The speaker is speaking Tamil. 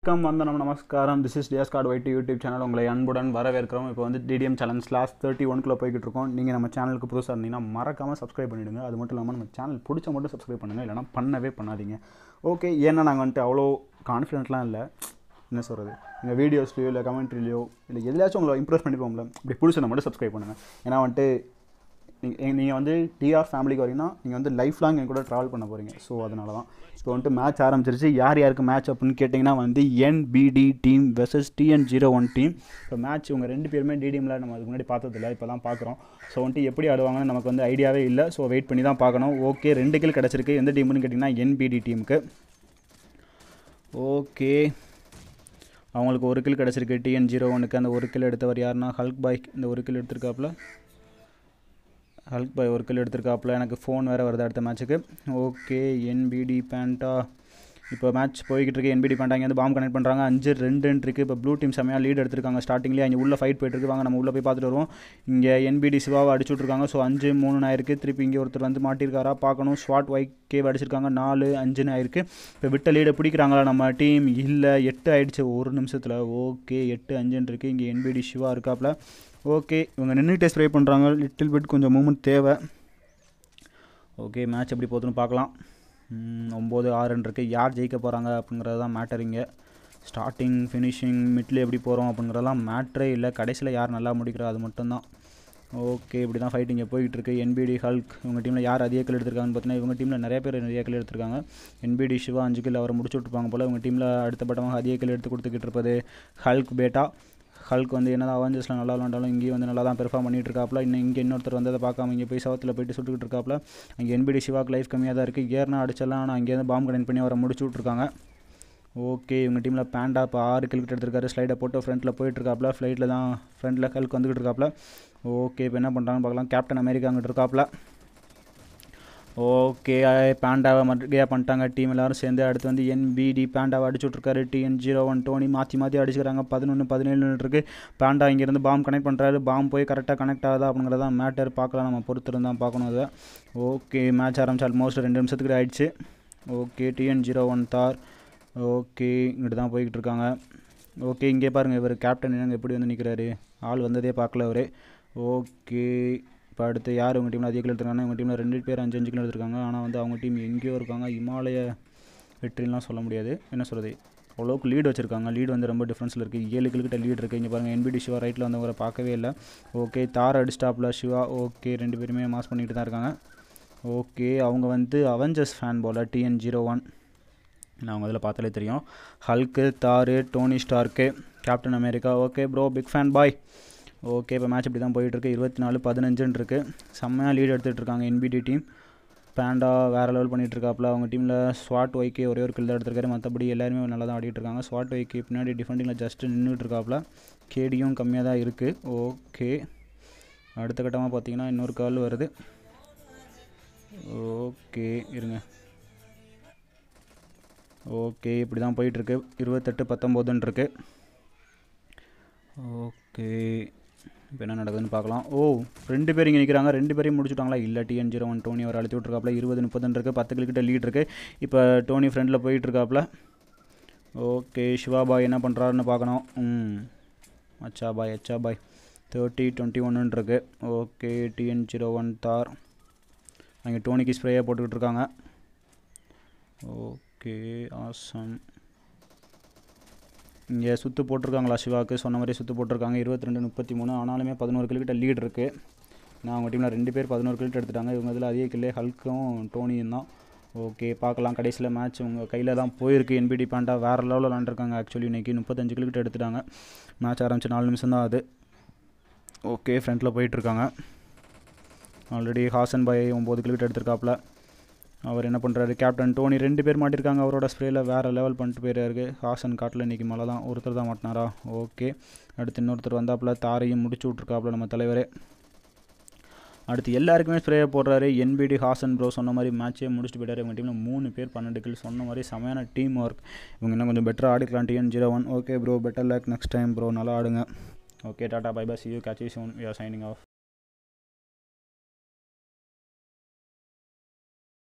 வணக்கம் வந்தனம் நமஸ்காரம் this is DS card YT YouTube channel உங்களை அன்புடன் வரவேற்கிறோம் இப்போ வந்து டிடிஎம் சேலஞ்ச் லாஸ்ட் தேர்ட்டி ஒன்குள்ளே போய்கிட்டு இருக்கோம் நீங்கள் நம்ம சேனலுக்கு புதுசாக இருந்தீங்கன்னா மறக்காமல் சப்ஸ்கிரைப் பண்ணிவிடுங்க அது மட்டும் இல்லாமல் நம்ம சேனல் பிடிச்ச மட்டும் சப்ஸ்கிரைப் பண்ணுங்கள் இல்லைனா பண்ணவே பண்ணாதீங்க ஓகே ஏன்னா நாங்கள் வந்துட்டு அவ்வளோ கான்ஃபிடென்ட்லாம் இல்லை என்ன சொல்கிறது எங்கள் வீடியோஸ்லையோ இல்லை கமெண்ட்ரிலையோ இல்லை எதுலையாச்சும் உங்களை இம்ப்ரெஸ் பண்ணிப்போம்ல இப்படி பிடிச்சதை மட்டும் சப்ஸ்கிரைப் பண்ணுங்கள் ஏன்னா வந்துட்டு நீங்கள் நீங்கள் வந்து டிஆர் ஃபேமிலிக்கு வரீங்கன்னா நீங்கள் வந்து லைஃப் லாங் என் கூட ட்ராவல் பண்ண போகிறீங்க ஸோ அதனால தான் இப்போ வந்துட்டு மேட்ச் ஆரம்பிச்சிருச்சு யார் யாருக்கு மேட்ச் அப்படின்னு கேட்டிங்கன்னா வந்து NPT team versus TN zero one team இப்போ மேட்ச் இவங்க ரெண்டு பேருமே டிடிஎம்ல நம்ம அதுக்கு முன்னாடி பார்த்ததில்ல இப்போ தான் பார்க்குறோம் ஸோ வந்துட்டு எப்படி ஆடுவாங்கன்னு நமக்கு வந்து ஐடியாவே இல்லை ஸோ வெயிட் பண்ணி தான் பார்க்கணும் ஓகே ரெண்டு கில் கிடச்சிருக்கு எந்த டீம்னு கேட்டிங்கன்னா என்பிடி டீமுக்கு ஓகே அவங்களுக்கு ஒரு கில் கிடச்சிருக்கு டிஎன் ஜீரோ ஒனுக்கு அந்த ஒரு கில் எடுத்தவர் யாருன்னா ஹல்க் பாய் இந்த ஒரு கில் எடுத்திருக்காப்புல ஹல்க் பாய் ஒரு கில் எடுத்திருக்காப்புல எனக்கு ஃபோன் வேறு வருது அடுத்த மேட்ச்சுக்கு ஓகே என்பிடி பேண்டா இப்போ மேட்ச் போய்கிட்டு இருக்கு என்பிடி பேண்டா இங்கே வந்து பாம்பு கனெக்ட் பண்ணுறாங்க அஞ்சு ரெண்டுன்னு இருக்குது இப்போ ப்ளூ டீம் செம்மையாக லீட் எடுத்திருக்காங்க ஸ்டார்டிங்லேயே அங்கே உள்ள ஃபைட் போயிட்டு இருக்கு வாங்க நம்ம உள்ளே போய் பார்த்துட்டு வருவோம் இங்கே என்பிடி சிவாவை அடிச்சு விட்ருக்காங்க ஸோ அஞ்சு மூணுன்னு ஆயிருக்கு திருப்பி இங்கே ஒருத்தர் வந்து மாட்டியிருக்காரா பார்க்கணும் ஸ்வாட் ஒய் கேவ் அடிச்சிருக்காங்க நாலு அஞ்சுன்னு ஆயிருக்கு இப்போ விட்ட லீடை பிடிக்கிறாங்களா நம்ம டீம் இல்லை எட்டு ஆயிடுச்சு ஒரு நிமிஷத்தில் ஓகே எட்டு அஞ்சுன்னு இருக்குது இங்கே என்பிடி சிவா இருக்காப்புல ஓகே இவங்க நின்றுட்டே ஸ்ப்ரே பண்ணுறாங்க லிட்டில் பிட் கொஞ்சம் மூமெண்ட் தேவை ஓகே மேட்ச் எப்படி போகுதுன்னு பார்க்கலாம் ஒம்பது ஆறுன்னு இருக்குது யார் ஜெயிக்க போகிறாங்க அப்படிங்கிறது தான் மேட்டர் இங்கே ஸ்டார்டிங் ஃபினிஷிங் மிட்ல எப்படி போகிறோம் அப்படிங்கிறதெல்லாம் மேட்ரே இல்லை கடைசியில் யார் நல்லா முடிக்கிறா அது மட்டும்தான் ஓகே இப்படி தான் ஃபைட் இங்கே போயிட்டு இருக்கு என்பிடி ஹல்க் இவங்க டீமில் யார் அதிக கில் எடுத்திருக்காங்கன்னு பார்த்தீங்கன்னா இவங்க டீமில் நிறைய பேர் நிறைய கில் எடுத்திருக்காங்க என்பிடி சிவா அஞ்சு கில் அவரை முடிச்சு விட்ருப்பாங்க போல் இவங்க டீமில் அடுத்த பட்டமாக அதிக கில் எடுத்து கொடுத்துக்கிட்டு இருப்பது ஹல்க் பேட்டா ஹல்க் வந்து என்ன அவஞ்சர்ஸில் நல்லா விளாண்டாலும் இங்கேயும் வந்து நல்லா தான் பெர்ஃபார்ம் பண்ணிட்டு இருக்காப்புல இன்னும் இங்கே இன்னொருத்தர் வந்ததை பார்க்காம இங்கே போய் சவத்தில் போயிட்டு சுட்டுக்கிட்டு இருக்காப்புல அங்கே என்பிடி சிவாக்கு லைஃப் கம்மியாக தான் இருக்குது ஏர்னா அடிச்சலாம் ஆனால் அங்கேருந்து பாம்பு கனெக்ட் பண்ணி அவரை முடிச்சு விட்ருக்காங்க ஓகே இவங்க டீமில் பேண்டா இப்போ ஆறு கிலோமீட்டர் எடுத்திருக்காரு ஸ்லைடை போட்டு ஃப்ரண்ட்டில் போயிட்டுருக்காப்புல ஃப்ளைட்டில் தான் ஃப்ரண்ட்டில் ஹல்க் வந்துக்கிட்டு இருக்காப்புல ஓகே இப்போ என்ன பண்ணுறாங்கன்னு பார்க்கலாம் கேப்டன் அமெரிக்கா அங்கிட்டு இருக்காப்புல ஓகே பேண்டாவை மட்டும் பண்ணிட்டாங்க டீம் எல்லோரும் சேர்ந்து அடுத்து வந்து என்பிடி பேண்டாவை அடிச்சு விட்ருக்காரு டிஎன் ஜீரோ ஒன் டோனி மாற்றி மாற்றி அடிச்சுக்கிறாங்க பதினொன்று பதினேழு இருக்குது பேண்டா இங்கேருந்து பாம்பு கனெக்ட் பண்ணுறாரு பாம்பு போய் கரெக்டாக கனெக்ட் ஆகுதா அப்படிங்கிறதான் மேட்டர் பார்க்கலாம் நம்ம பொறுத்திருந்தான் பார்க்கணும் அதை ஓகே மேட்ச் ஆரம்பிச்சு ஆல்மோஸ்ட் ரெண்டு நிமிஷத்துக்கு ஆயிடுச்சு okay TN zero one Thor okay இங்கிட்டு தான் போய்கிட்டு இருக்காங்க ஓகே இங்கே பாருங்கள் இவர் கேப்டன் என்னங்க எப்படி வந்து நிற்கிறாரு ஆள் வந்ததே பார்க்கல அவர் ஓகே இப்போ அடுத்து யார் உங்கள் டீமில் அதிக கிலோ எடுத்துருக்காங்க உங்கள் டீமில் ரெண்டு பேர் அஞ்சு அஞ்சு கிலோ எடுத்துருக்காங்க ஆனால் வந்து அவங்க டீம் எங்கேயோ இருக்காங்க இமாலய வெற்றிலாம் சொல்ல முடியாது என்ன சொல்கிறது அவ்வளோக்கு லீடு வச்சுருக்காங்க லீடு வந்து ரொம்ப டிஃப்ரென்ஸில் இருக்குது ஏழு கிலோக்கிட்ட லீடு இருக்குது இங்கே பாருங்கள் என்பிடி சிவா ரைட்டில் வந்தவரை பார்க்கவே இல்லை ஓகே தார் அடிஸ்டாப்பில் சிவா ஓகே ரெண்டு பேருமே மாஸ் பண்ணிட்டு தான் இருக்காங்க ஓகே அவங்க வந்து அவெஞ்சர்ஸ் ஃபேன் போல் டிஎன் ஜீரோ ஒன் நான் அவங்க அதில் பார்த்தாலே தெரியும் Hulk Thor Tony Stark captain America okay bro big fan boy okay இப்போ மேட்ச் இப்படி தான் போயிட்டுருக்கு இருபத்தி நாலு பதினஞ்சுன்னு இருக்குது செம்மையாக லீட் எடுத்துகிட்டு இருக்காங்க என்பிடி டீம் பேண்டா வேறு லெவல் பண்ணிகிட்டு இருக்காப்புல அவங்க டீமில் ஸ்வாட் ஒய்க்கே ஒரே ஒரு கில் தான் எடுத்திருக்காரு மற்றபடி எல்லாருமே நல்லா தான் ஆடிட்டு இருக்காங்க ஸ்வாட் ஒய்க்கு பின்னாடி டிஃபெண்டிங்கில் ஜஸ்ட்டு நின்றுட்டு இருக்காப்புல கேடியும் கம்மியாக தான் இருக்குது ஓகே அடுத்த கட்டமாக பார்த்தீங்கன்னா இன்னொரு கால் வருது ஓகே இருங்க ஓகே இப்படி தான் போயிட்டுருக்கு இருபத்தெட்டு பத்தொம்போதுன்னு இருக்கு ஓகே இப்போ என்ன நடக்குதுன்னு பார்க்கலாம் ஓ ரெண்டு பேர் இங்கே நிற்கிறாங்க ரெண்டு பேரையும் முடிச்சுட்டாங்களா இல்லை டிஎன் ஜீரோ ஒன் டோனி அவர் அழுத்தி விட்ருக்காப்புல இருபது முப்பதுன்னு இருக்குது பத்து கிலோக்கிட்ட லீட் இருக்குது இப்போ டோனி ஃப்ரெண்டில் போயிட்டுருக்காப்புல ஓகே சிவா பாய் என்ன பண்ணுறாருன்னு பார்க்கணும் ம் அச்சா பாய் அச்சா பாய் தேர்ட்டி டுவெண்ட்டி ஒன்றுன்னு இருக்குது ஓகே டிஎன் ஜீரோ ஒன் தார் அங்கே டோனிக்கு ஸ்ப்ரேயாக போட்டுக்கிட்டு இருக்காங்க ஓகே ஆசம் இங்கே சுற்று போட்டிருக்காங்களா சிவாவுக்கு சொன்ன மாதிரி சுற்று போட்டிருக்காங்க இருபத்தி ரெண்டு முப்பத்தி மூணு ஆனாலுமே பதினோரு கிலோக்கிட்ட லீட் இருக்குது நான் அவங்க டீமில் ரெண்டு பேர் பதினோரு கிலோக்கிட்ட எடுத்துட்டாங்க இவங்க இதில் அதிக கில்லே ஹல்க்கும் டோனியும் தான் ஓகே பார்க்கலாம் கடைசியில் மேட்ச் உங்கள் கையில் தான் போயிருக்கு என்பிடி பேண்டா வேறு லெவலில் விளாண்டுருக்காங்க ஆக்சுவலி இன்றைக்கி முப்பத்தஞ்சு கிலோக்கிட்ட எடுத்துட்டாங்க மேட்ச் ஆரம்பிச்சு நாலு நிமிஷம் தான் அது ஓகே ஃப்ரண்ட்டில் போயிட்டுருக்காங்க ஆல்ரெடி ஹாசன் பாய் ஒம்பது கிலோக்கிட்ட எடுத்திருக்காப்புல அவர் என்ன பண்ணுறாரு கேப்டன் டோனி ரெண்டு பேர் மாட்டிருக்காங்க அவரோட ஸ்ப்ரேயில் வேறு லெவல் பண்ணிட்டு போயிருக்காரு ஹாசன் காட்டில் இன்றைக்கி மழை தான் ஒருத்தர் தான் மாட்டினாரா ஓகே அடுத்து இன்னொருத்தர் வந்தாப்புல தாரையும் முடிச்சு விட்ருக்காப்புல நம்ம தலைவரே அடுத்து எல்லாருக்குமே ஸ்ப்ரே போடுறாரு என்பிடி ஹாசன் ப்ரோ சொன்ன மாதிரி மேட்சே முடிச்சுட்டு போயிட்டாரு இவங்க டீமில் மூணு பேர் பன்னெண்டு கில் சொன்ன மாதிரி செமையான டீம் ஒர்க் இவங்க இன்னும் கொஞ்சம் பெட்டராக ஆடிக்கலாம் TN zero one okay bro better luck next time bro நல்லா ஆடுங்க ஓகே டாட்டா bye bye see you catch you soon we are signing of